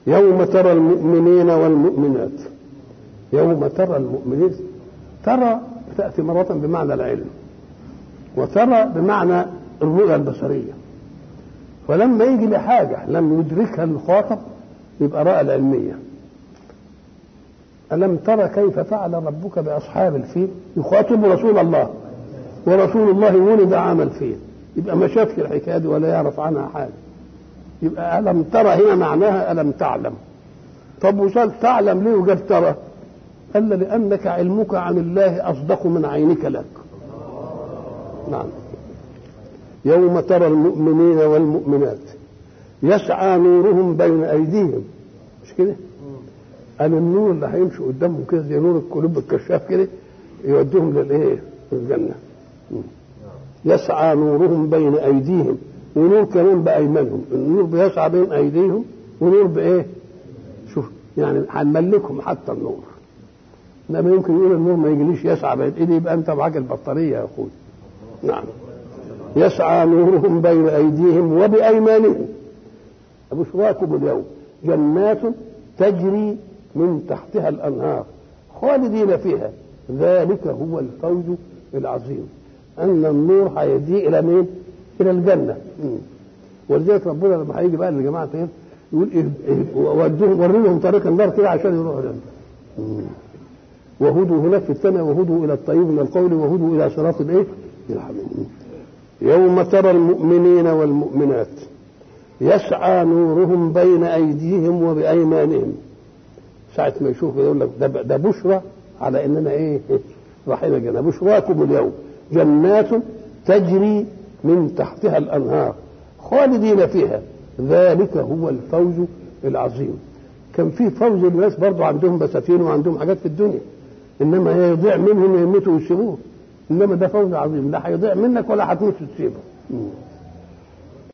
يوم ترى المؤمنين والمؤمنات يوم ترى المؤمنين ترى تأتي مرة بمعنى العلم وترى بمعنى الرؤية البصرية فلما يجي لحاجة لم يدركها المخاطب يبقى رأى العلمية ألم ترى كيف فعل ربك بأصحاب الفيل يخاطب رسول الله ورسول الله ولد عام الفيل يبقى ما شافش الحكاية دي ولا يعرف عنها حاجة يبقى ألم ترى هنا معناها ألم تعلم طب وصل تعلم ليه وجاب ترى قال لأنك علمك عن الله أصدق من عينك لك نعم يوم ترى المؤمنين والمؤمنات يسعى نورهم بين أيديهم مش كده قال النور اللي هيمشي قدامهم كده زي نور القلوب الكشاف كده يوديهم للايه الجنة يسعى نورهم بين أيديهم ونور كمان بأيمانهم النور بيسعى بين أيديهم ونور بإيه شوف يعني هنملكهم حتى النور انما يمكن يقول النور ما يجيليش يسعى بين ايدي يبقى انت معاك البطاريه يا اخوي نعم يسعى نورهم بين ايديهم وبايمانهم بشراكم اليوم جنات تجري من تحتها الانهار خالدين فيها ذلك هو الفوز العظيم ان النور هيهديه الى مين؟ الى الجنه مم. ولذلك ربنا لما هيجي بقى لجماعه ايه يقول إيه إيه ودوهم وريهم طريق النار كده عشان يروحوا الجنه وهدوا هناك في الثانية وهدوا إلى الطيب من القول وهدوا إلى صراط الإيه؟ الحميد يوم ترى المؤمنين والمؤمنات يسعى نورهم بين أيديهم وبأيمانهم ساعة ما يشوف يقول لك ده, ده بشرى على إننا إيه؟ رايحين الجنة بشراكم اليوم جنات تجري من تحتها الأنهار خالدين فيها ذلك هو الفوز العظيم كان في فوز الناس برضو عندهم بساتين وعندهم حاجات في الدنيا انما هي يضيع منهم يموتوا ويسيبوه انما ده فوز عظيم لا هيضيع منك ولا هتموت وتسيبه